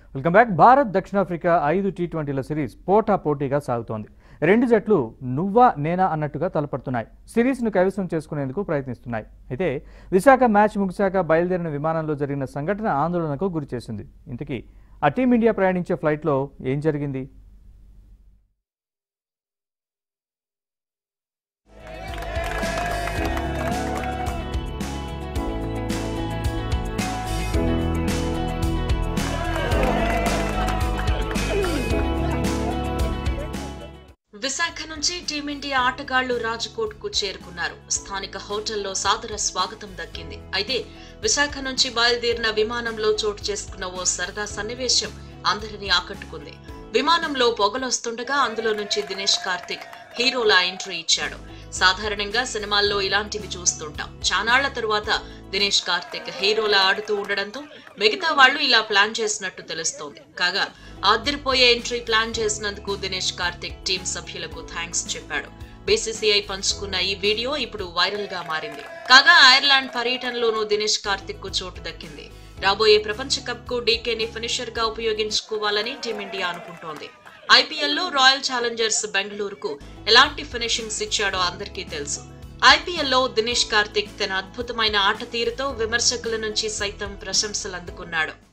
welcome back Bharat దక్షిణాఫ్రికా ఐదు tea ట్వంటీల series పోటా పోటీగా సాగుతోంది రెండు జట్లు నువ్వా నేనా అన్నట్టుగా తలపడుతున్నాయి సిరీస్ను కైవసం చేసుకునేందుకు ప్రయత్నిస్తున్నాయి అయితే విశాఖ మ్యాచ్ ముగిశాక బయలుదేరిన విమానంలో జరిగిన సంఘటన ఆందోళనకు గురిచేసింది ఇంతకీ ఆ టీమిండియా ప్రయాణించే ఫ్లైట్లో ఏం జరిగింది విశాఖ నుంచి టీమిండియా ఆటగాళ్లు రాజ్కోట్ కు చేరుకున్నారు స్థానిక హోటల్లో సాదర స్వాగతం దక్కింది అయితే విశాఖ నుంచి బయలుదేరిన విమానంలో చోటు చేసుకున్న ఓ సరదా సన్నివేశం అందరినీ ఆకట్టుకుంది విమానంలో పొగలొస్తుండగా అందులో నుంచి దినేష్ కార్తిక్ హీరోలా ఎంట్రీ ఇచ్చాడు సాధారణంగా సినిమాల్లో ఇలాంటివి చూస్తుంటాం చానాళ్ల తరువాత దినేష్ కార్తిక్ హీరోలా ఆడుతూ ఉండడంతో మిగతా వాళ్ళు ఇలా ప్లాన్ చేసినట్టు తెలుస్తోంది కాగా ఆదిరిపోయే ఎంట్రీ ప్లాన్ చేసినందుకు దినేష్ కార్తిక్ టీం సభ్యులకు థ్యాంక్స్ చెప్పాడు బీసీసీఐ పంచుకున్న ఈ వీడియో ఇప్పుడు వైరల్ గా మారింది కాగా ఐర్లాండ్ పర్యటనలోనూ దినేష్ కార్తిక్ కు చోటు దక్కింది రాబోయే ప్రపంచ కప్ కు డీకేని ఫినిషర్ గా ఉపయోగించుకోవాలని టీమిండియా అనుకుంటోంది ఐపీఎల్లో రాయల్ ఛాలెంజర్స్ బెంగళూరుకు ఎలాంటి ఫినిషింగ్స్ ఇచ్చాడో అందరికీ తెలుసు ఐపీఎల్లో దినేష్ కార్తిక్ తన అద్భుతమైన ఆట తీరుతో విమర్శకుల నుంచి సైతం ప్రశంసలు అందుకున్నాడు